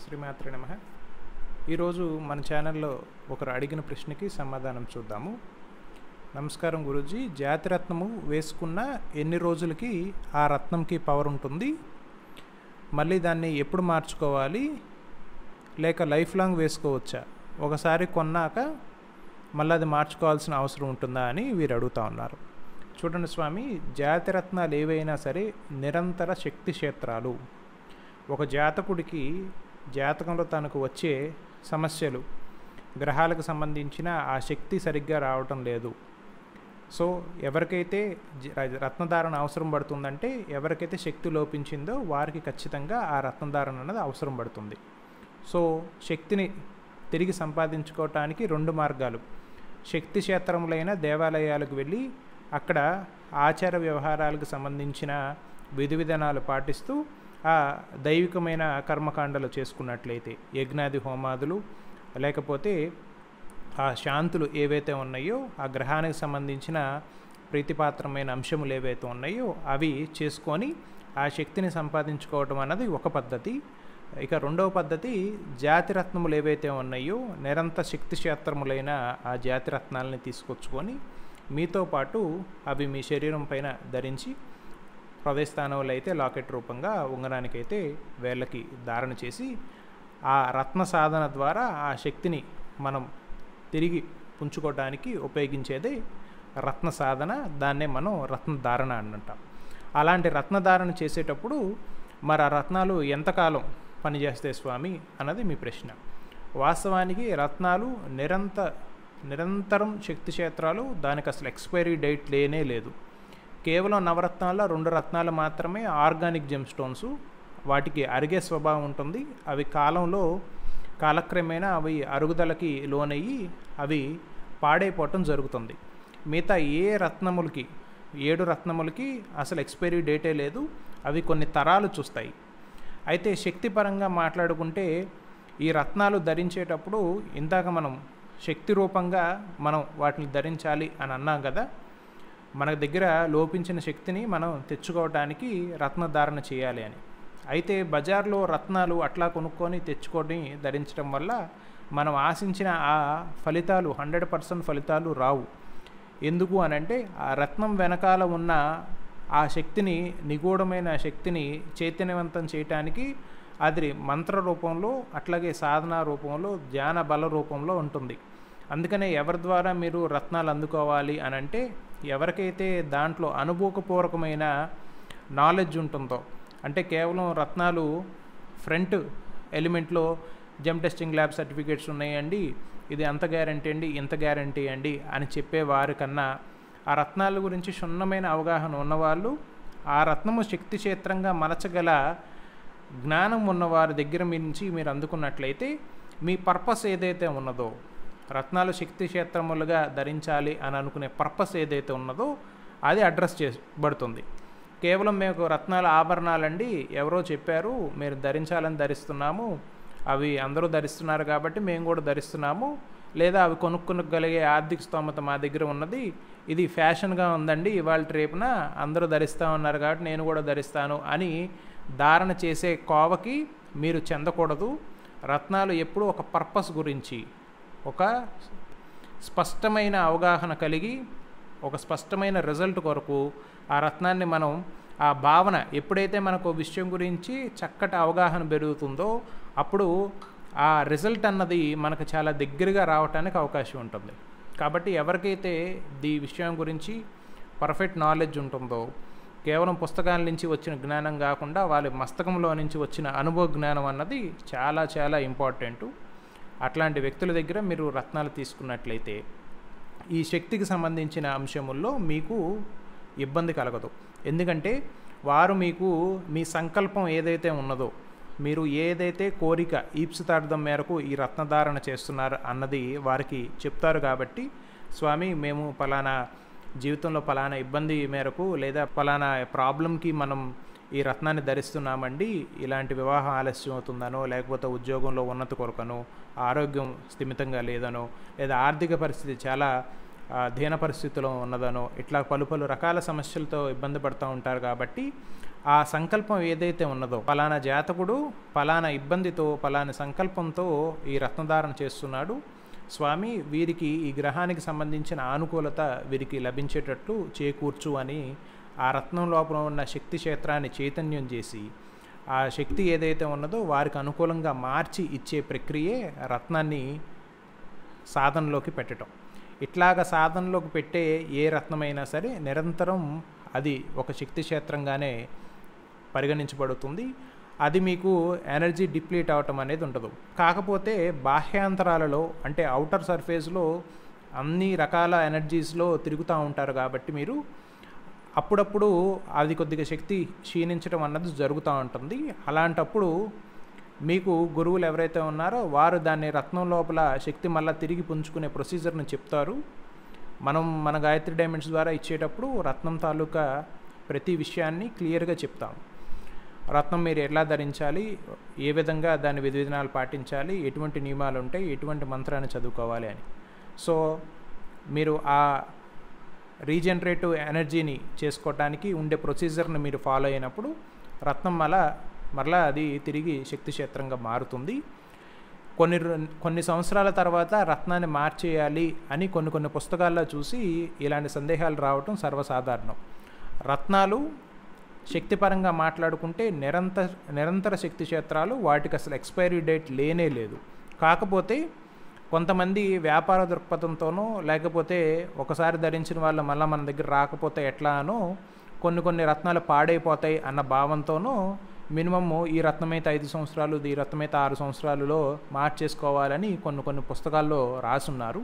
శ్రీమాత్రి నమ ఈరోజు మన ఛానల్లో ఒకరు అడిగిన ప్రశ్నకి సమాధానం చూద్దాము నమస్కారం గురూజీ జాతిరత్నము వేసుకున్న ఎన్ని రోజులకి ఆ రత్నంకి పవర్ ఉంటుంది మళ్ళీ దాన్ని ఎప్పుడు మార్చుకోవాలి లేక లైఫ్ లాంగ్ వేసుకోవచ్చా ఒకసారి కొన్నాక మళ్ళీ అది మార్చుకోవాల్సిన అవసరం ఉంటుందా అని వీరు అడుగుతా ఉన్నారు చూడండి స్వామి జాతిరత్నాలు ఏవైనా సరే నిరంతర శక్తి క్షేత్రాలు ఒక జాతకుడికి జాతకంలో తనకు వచ్చే సమస్యలు గ్రహాలకు సంబంధించిన ఆ శక్తి సరిగ్గా రావటం లేదు సో ఎవరికైతే జ- రత్నధారణ అవసరం పడుతుందంటే ఎవరికైతే శక్తి లోపించిందో వారికి ఖచ్చితంగా ఆ రత్నధారణ అన్నది అవసరం పడుతుంది సో శక్తిని తిరిగి సంపాదించుకోవటానికి రెండు మార్గాలు శక్తి క్షేత్రములైన దేవాలయాలకు వెళ్ళి అక్కడ ఆచార వ్యవహారాలకు సంబంధించిన విధి విధానాలు పాటిస్తూ ఆ దైవికమైన కర్మకాండలు చేసుకున్నట్లయితే యజ్ఞాది హోమాదులు లేకపోతే ఆ శాంతులు ఏవైతే ఉన్నాయో ఆ గ్రహానికి సంబంధించిన ప్రీతిపాత్రమైన అంశములు ఏవైతే ఉన్నాయో అవి చేసుకొని ఆ శక్తిని సంపాదించుకోవటం అన్నది ఒక పద్ధతి ఇక రెండవ పద్ధతి జాతిరత్నములు ఏవైతే ఉన్నాయో నిరంతర శక్తి క్షేత్రములైన ఆ జాతిరత్నాలని తీసుకొచ్చుకొని మీతో పాటు అవి మీ శరీరం పైన ధరించి హృదయ స్థానంలో అయితే లాకెట్ రూపంగా ఉంగరానికైతే వేళ్ళకి ధారణ చేసి ఆ రత్న సాధన ద్వారా ఆ శక్తిని మనం తిరిగి పుంజుకోవడానికి ఉపయోగించేదే రత్న సాధన దాన్నే మనం రత్న ధారణ అని అంటాం అలాంటి రత్న ధారణ చేసేటప్పుడు మరి ఆ రత్నాలు ఎంతకాలం పనిచేస్తాయి స్వామి అన్నది మీ ప్రశ్న వాస్తవానికి రత్నాలు నిరంత నిరంతరం శక్తి క్షేత్రాలు దానికి అసలు ఎక్స్పైరీ డేట్ లేనే లేదు కేవలం నవరత్నాల్లో రెండు రత్నాలు మాత్రమే ఆర్గానిక్ జెమ్ స్టోన్స్ వాటికి అరిగే స్వభావం ఉంటుంది అవి కాలంలో కాలక్రమేణా అవి అరుగుదలకి లోనయ్యి అవి పాడైపోవటం జరుగుతుంది మిగతా ఏ రత్నములకి ఏడు రత్నములకి అసలు ఎక్స్పైరీ డేటే లేదు అవి కొన్ని తరాలు చూస్తాయి అయితే శక్తిపరంగా మాట్లాడుకుంటే ఈ రత్నాలు ధరించేటప్పుడు ఇందాక మనం శక్తి రూపంగా మనం వాటిని ధరించాలి అని అన్నాం కదా మన దగ్గర లోపించిన శక్తిని మనం తెచ్చుకోవడానికి రత్నధారణ చేయాలి అని అయితే బజార్లో రత్నాలు అట్లా కొనుక్కొని తెచ్చుకొని ధరించడం వల్ల మనం ఆశించిన ఆ ఫలితాలు హండ్రెడ్ పర్సెంట్ ఫలితాలు రావు ఎందుకు అని అంటే ఆ రత్నం వెనకాల ఉన్న ఆ శక్తిని నిగూఢమైన శక్తిని చైతన్యవంతం చేయటానికి అది మంత్ర రూపంలో అట్లాగే సాధన రూపంలో ధ్యాన బల రూపంలో ఉంటుంది అందుకనే ఎవరి ద్వారా మీరు రత్నాలు అందుకోవాలి అని అంటే ఎవరికైతే దాంట్లో అనుభవపూర్వకమైన నాలెడ్జ్ ఉంటుందో అంటే కేవలం రత్నాలు ఫ్రంట్ ఎలిమెంట్లో జెమ్ టెస్టింగ్ ల్యాబ్ సర్టిఫికేట్స్ ఉన్నాయండి ఇది అంత గ్యారంటీ అండి ఇంత గ్యారంటీ అండి అని చెప్పే వారికన్నా ఆ రత్నాల గురించి క్షుణ్ణమైన అవగాహన ఉన్నవాళ్ళు ఆ రత్నము శక్తి క్షేత్రంగా మలచగల జ్ఞానం ఉన్న వారి దగ్గర నుంచి మీరు అందుకున్నట్లయితే మీ పర్పస్ ఏదైతే ఉన్నదో రత్నాలు శక్తి క్షేత్రములుగా ధరించాలి అని అనుకునే పర్పస్ ఏదైతే ఉన్నదో అది అడ్రస్ చేయబడుతుంది కేవలం మేము రత్నాల ఆభరణాలండి ఎవరో చెప్పారు మీరు ధరించాలని ధరిస్తున్నాము అవి అందరూ ధరిస్తున్నారు కాబట్టి మేము కూడా ధరిస్తున్నాము లేదా అవి కొనుక్కొనగలిగే ఆర్థిక స్తోమత మా దగ్గర ఉన్నది ఇది ఫ్యాషన్గా ఉందండి ఇవాళ రేపున అందరూ ధరిస్తూ ఉన్నారు కాబట్టి నేను కూడా ధరిస్తాను అని ధారణ చేసే కోవకి మీరు చెందకూడదు రత్నాలు ఎప్పుడూ ఒక పర్పస్ గురించి ఒక స్పష్టమైన అవగాహన కలిగి ఒక స్పష్టమైన రిజల్ట్ కొరకు ఆ రత్నాన్ని మనం ఆ భావన ఎప్పుడైతే మనకు విషయం గురించి చక్కటి అవగాహన పెరుగుతుందో అప్పుడు ఆ రిజల్ట్ అన్నది మనకు చాలా దగ్గరగా రావడానికి అవకాశం ఉంటుంది కాబట్టి ఎవరికైతే ఈ విషయం గురించి పర్ఫెక్ట్ నాలెడ్జ్ ఉంటుందో కేవలం పుస్తకాల నుంచి వచ్చిన జ్ఞానం కాకుండా వాళ్ళ మస్తకంలో నుంచి వచ్చిన అనుభవ జ్ఞానం అన్నది చాలా చాలా ఇంపార్టెంటు అట్లాంటి వ్యక్తుల దగ్గర మీరు రత్నాలు తీసుకున్నట్లయితే ఈ శక్తికి సంబంధించిన అంశముల్లో మీకు ఇబ్బంది కలగదు ఎందుకంటే వారు మీకు మీ సంకల్పం ఏదైతే ఉన్నదో మీరు ఏదైతే కోరిక ఈప్సితార్థం మేరకు ఈ రత్నధారణ చేస్తున్నారు అన్నది వారికి చెప్తారు కాబట్టి స్వామి మేము పలానా జీవితంలో పలానా ఇబ్బంది మేరకు లేదా పలానా ప్రాబ్లంకి మనం ఈ రత్నాన్ని ధరిస్తున్నామండి ఇలాంటి వివాహం ఆలస్యం అవుతుందనో లేకపోతే ఉద్యోగంలో ఉన్నతి కొరకనో ఆరోగ్యం స్థిమితంగా లేదనో లేదా ఆర్థిక పరిస్థితి చాలా ఆ, దీన పరిస్థితిలో ఉన్నదనో ఇట్లా పలు పలు రకాల సమస్యలతో ఇబ్బంది పడుతూ ఉంటారు కాబట్టి ఆ సంకల్పం ఏదైతే ఉన్నదో పలానా జాతకుడు పలానా ఇబ్బందితో పలానా సంకల్పంతో ఈ రత్నధారణ చేస్తున్నాడు స్వామి వీరికి ఈ గ్రహానికి సంబంధించిన ఆనుకూలత వీరికి లభించేటట్లు చేకూర్చు అని ఆ రత్నం లోపల ఉన్న శక్తి క్షేత్రాన్ని చైతన్యం చేసి ఆ శక్తి ఏదైతే ఉన్నదో వారికి అనుకూలంగా మార్చి ఇచ్చే ప్రక్రియే రత్నాన్ని సాధనలోకి పెట్టడం ఇట్లాగ సాధనలోకి పెట్టే ఏ రత్నమైనా సరే నిరంతరం అది ఒక శక్తి క్షేత్రంగానే పరిగణించబడుతుంది అది మీకు ఎనర్జీ డిప్లీట్ అవటం అనేది ఉండదు కాకపోతే బాహ్యాంతరాలలో అంటే అవుటర్ సర్ఫేస్లో అన్ని రకాల ఎనర్జీస్లో తిరుగుతూ ఉంటారు కాబట్టి మీరు అప్పుడప్పుడు అది కొద్దిగా శక్తి క్షీణించడం అన్నది జరుగుతూ ఉంటుంది అలాంటప్పుడు మీకు గురువులు ఎవరైతే ఉన్నారో వారు దాన్ని రత్నం లోపల శక్తి మళ్ళీ తిరిగి పుంజుకునే ప్రొసీజర్ని చెప్తారు మనం మన గాయత్రి డైమండ్స్ ద్వారా ఇచ్చేటప్పుడు రత్నం తాలూకా ప్రతి విషయాన్ని క్లియర్గా చెప్తాం రత్నం మీరు ఎలా ధరించాలి ఏ విధంగా దాని విధి విధానాలు పాటించాలి ఎటువంటి నియమాలు ఉంటాయి ఎటువంటి మంత్రాన్ని చదువుకోవాలి అని సో మీరు ఆ రీజనరేటివ్ ఎనర్జీని చేసుకోవటానికి ఉండే ప్రొసీజర్ని మీరు ఫాలో అయినప్పుడు రత్నం మళ్ళా మరలా అది తిరిగి శక్తి క్షేత్రంగా మారుతుంది కొన్ని కొన్ని సంవత్సరాల తర్వాత రత్నాన్ని మార్చేయాలి అని కొన్ని కొన్ని పుస్తకాల్లో చూసి ఇలాంటి సందేహాలు రావటం సర్వసాధారణం రత్నాలు శక్తిపరంగా మాట్లాడుకుంటే నిరంతర నిరంతర శక్తి క్షేత్రాలు వాటికి అసలు ఎక్స్పైరీ డేట్ లేనే లేదు కాకపోతే కొంతమంది వ్యాపార దృక్పథంతోనో లేకపోతే ఒకసారి ధరించిన వాళ్ళు మళ్ళీ మన దగ్గర రాకపోతే ఎట్లా అనో కొన్ని కొన్ని రత్నాలు పాడైపోతాయి అన్న భావంతోనో మినిమమ్ ఈ రత్నమైతే ఐదు సంవత్సరాలు ఈ రత్నమైతే ఆరు సంవత్సరాలలో మార్చేసుకోవాలని కొన్ని కొన్ని పుస్తకాల్లో రాసున్నారు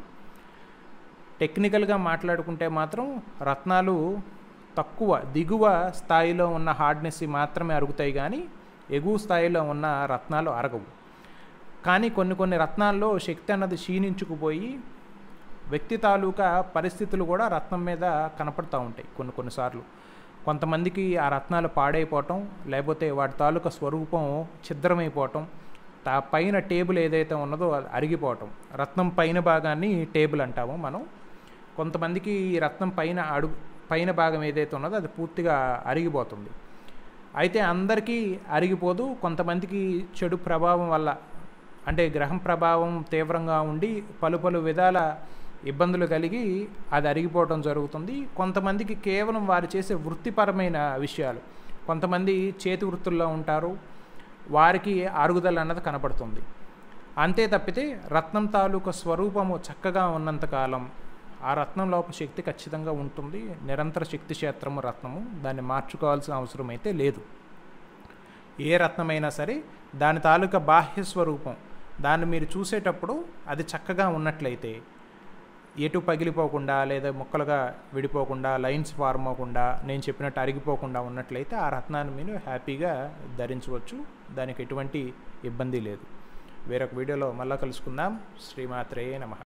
టెక్నికల్గా మాట్లాడుకుంటే మాత్రం రత్నాలు తక్కువ దిగువ స్థాయిలో ఉన్న హార్డ్నెస్ మాత్రమే అరుగుతాయి కానీ ఎగువ స్థాయిలో ఉన్న రత్నాలు అరగవు కానీ కొన్ని కొన్ని రత్నాల్లో శక్తి అన్నది క్షీణించుకుపోయి వ్యక్తి తాలూకా పరిస్థితులు కూడా రత్నం మీద కనపడుతూ ఉంటాయి కొన్ని కొన్నిసార్లు కొంతమందికి ఆ రత్నాలు పాడైపోవటం లేకపోతే వాటి తాలూకా స్వరూపం ఛిద్రమైపోవటం తా పైన టేబుల్ ఏదైతే ఉన్నదో అది అరిగిపోవటం రత్నం పైన భాగాన్ని టేబుల్ అంటాము మనం కొంతమందికి ఈ రత్నం పైన అడుగు పైన భాగం ఏదైతే ఉన్నదో అది పూర్తిగా అరిగిపోతుంది అయితే అందరికీ అరిగిపోదు కొంతమందికి చెడు ప్రభావం వల్ల అంటే గ్రహం ప్రభావం తీవ్రంగా ఉండి పలు పలు విధాల ఇబ్బందులు కలిగి అది అరిగిపోవడం జరుగుతుంది కొంతమందికి కేవలం వారు చేసే వృత్తిపరమైన విషయాలు కొంతమంది చేతి వృత్తుల్లో ఉంటారు వారికి అరుగుదల అన్నది కనపడుతుంది అంతే తప్పితే రత్నం తాలూకా స్వరూపము చక్కగా ఉన్నంతకాలం ఆ రత్నం లోపల శక్తి ఖచ్చితంగా ఉంటుంది నిరంతర శక్తి క్షేత్రము రత్నము దాన్ని మార్చుకోవాల్సిన అవసరం అయితే లేదు ఏ రత్నమైనా సరే దాని తాలూకా బాహ్య స్వరూపం దాన్ని మీరు చూసేటప్పుడు అది చక్కగా ఉన్నట్లయితే ఎటు పగిలిపోకుండా లేదా ముక్కలుగా విడిపోకుండా లైన్స్ ఫార్మ్ అవ్వకుండా నేను చెప్పినట్టు అరిగిపోకుండా ఉన్నట్లయితే ఆ రత్నాన్ని మీరు హ్యాపీగా ధరించవచ్చు దానికి ఎటువంటి ఇబ్బంది లేదు వేరొక వీడియోలో మళ్ళీ కలుసుకుందాం శ్రీమాత్రేయ నమ